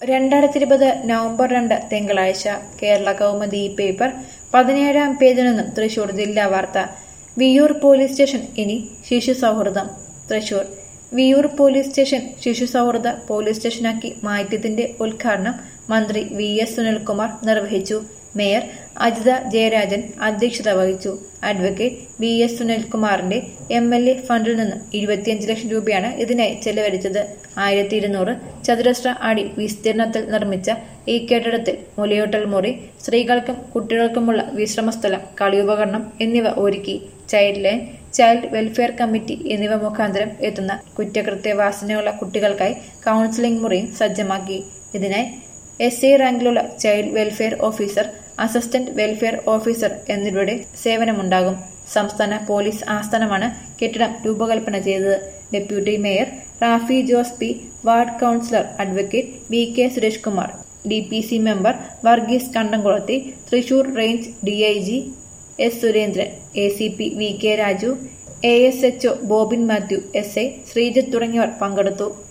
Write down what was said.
രണ്ടായിരത്തി ഇരുപത് നവംബർ രണ്ട് തിങ്കളാഴ്ച കേരള കൗമുദി ഈ പേപ്പർ പതിനേഴാം പേജിൽ നിന്നും തൃശൂർ ജില്ലാ വാർത്ത വിയൂർ പോലീസ് സ്റ്റേഷൻ ഇനി ശിശു സൗഹൃദം തൃശൂർ വിയൂർ പോലീസ് സ്റ്റേഷൻ ശിശു സൗഹൃദ പോലീസ് സ്റ്റേഷനാക്കി മാറ്റിയതിന്റെ ഉദ്ഘാടനം മന്ത്രി വി എസ് സുനിൽകുമാർ നിർവഹിച്ചു മേയർ അജിത ജയരാജൻ അധ്യക്ഷത വഹിച്ചു അഡ്വക്കേറ്റ് വി എസ് സുനിൽകുമാറിന്റെ എം എൽ എ ഫണ്ടിൽ നിന്നും ഇരുപത്തിയഞ്ച് ലക്ഷം രൂപയാണ് ഇതിനായി ചെലവഴിച്ചത് ആയിരത്തി ഇരുന്നൂറ് ചതുരശ്ര അടി വിസ്തീർണത്തിൽ നിർമ്മിച്ച ഈ കെട്ടിടത്തിൽ മുലയൂട്ടൽ മുറി സ്ത്രീകൾക്കും കുട്ടികൾക്കുമുള്ള വിശ്രമസ്ഥലം കളിയുപകരണം എന്നിവ ഒരുക്കി child line child welfare committee എന്നിവ മുഖാന്തരം എത്തുന്ന കുറ്റകൃത്യ വാസനയുള്ള കുട്ടികൾക്കായി കൗൺസിലിംഗ് മുറിയും സജ്ജമാക്കി ഇതിനായി എസ് എ റാങ്കിലുള്ള child welfare officer assistant welfare officer എന്നിവരുടെ സേവനമുണ്ടാകും സംസ്ഥാന പോലീസ് ആസ്ഥാനമാണ് കെട്ടിടം രൂപകൽപ്പന ചെയ്തത് deputy mayor Rafi Jose P ward councillor advocate V K Suresh Kumar D P C member Varghese Kandamkulathi Thrissur range D I G S Surendran A C P V K Raju A S H O Bobin Mathew S I Sreejith തുടങ്ങിയവർ പങ്കെടുത്തു